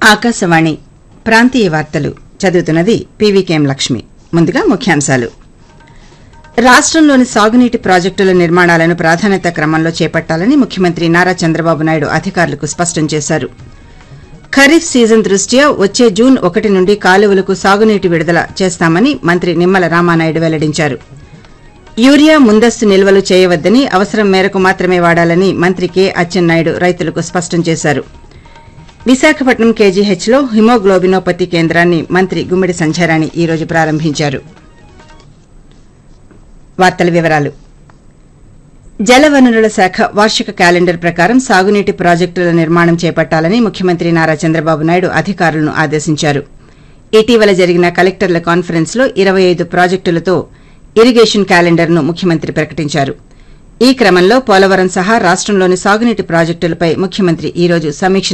ఆకాశవాణి ప్రాంతీయ వార్తలు చదువుతున్నది పీవీకేఎం లక్ష్మి ముందుగా ముఖ్యాంశాలు రాష్టంలోని సాగునీటి ప్రాజెక్టుల నిర్మాణాలను ప్రాధాన్యత క్రమంలో చేపట్టాలని ముఖ్యమంత్రి నారా చంద్రబాబు నాయుడు అధికారులకు స్పష్టం చేశారు ఖరీఫ్ సీజన్ దృష్ట్యా వచ్చే జూన్ ఒకటి నుండి కాలువలకు సాగునీటి విడుదల చేస్తామని మంత్రి నిమ్మల రామానాయుడు వెల్లడించారు యూరియా ముందస్తు నిల్వలు చేయవద్దని అవసరం మేరకు మాత్రమే వాడాలని మంత్రి కె అచ్చెన్నాయుడు రైతులకు స్పష్టం చేశారు విశాఖపట్నం కేజీహెచ్లో హిమోగ్లోబినోపతి కేంద్రాన్ని మంత్రి గుమ్మిడి సంధ్యారాణి ఈ రోజు ప్రారంభించారు వార్తల వివరాలు జలవనరుల శాఖ వార్షిక క్యాలెండర్ ప్రకారం సాగునీటి ప్రాజెక్టుల నిర్మాణం చేపట్టాలని ముఖ్యమంత్రి నారా చంద్రబాబు నాయుడు అధికారులను ఆదేశించారు ఇటీవల జరిగిన కలెక్టర్ల కాన్ఫరెన్స్ లో ఇరవై ఐదు ప్రాజెక్టులతో ఇరిగేషన్ క్యాలెండర్ను ముఖ్యమంత్రి ప్రకటించారు ఈ క్రమంలో పోలవరం సహా రాష్టంలోని సాగునీటి ప్రాజెక్టులపై ముఖ్యమంత్రి ఈ రోజు సమీక్ష